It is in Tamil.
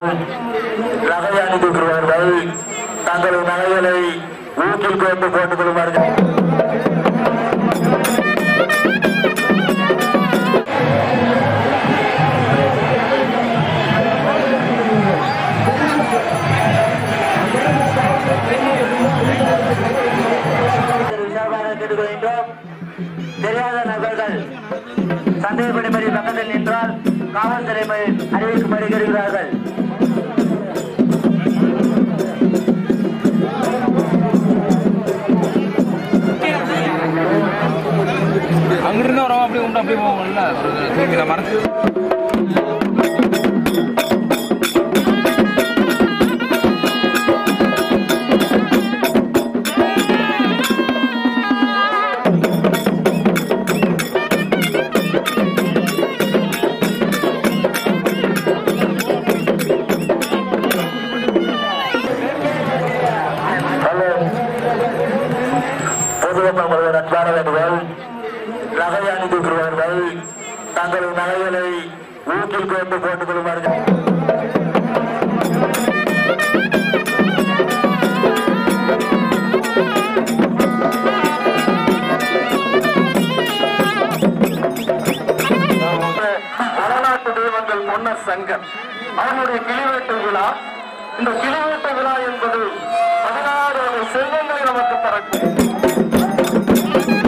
நகை அணிந்திருக்கிறார்கள் தங்களது நகைகளை ஊக்கில் கொண்டு போட்டுக் கொள்வார்கள் விசாரணை கேட்டுக்கொள்கின்றோம் தெரியாத நபர்கள் சந்தேகப்படிபடி பக்கத்தில் நின்றால் காவல்துறை அறிவிக்கும்படி கேட்கிறார்கள் அங்கிருந்து வரவங்க அப்படியே உண்டு அப்படியே போவாங்கல்ல தூக்கி நான் மறந்து ஹலோ பொதுமக்கள் முழுவதும் அன்பான வேண்டுகோள் நகை அணிந்திருக்கிறார்கள் தங்களது நகைகளை ஊக்கில் கொண்டு போட்டுக் கொள்வார்கள் வடநாட்டு தெய்வங்கள் முன்னர் சங்கம் அவர்களுடைய கிளிவேட்டு விழா இந்த கிளிவேட்டு விழா என்பது பதினாறு வகை செல்வங்களை நமக்கு தரக்கும்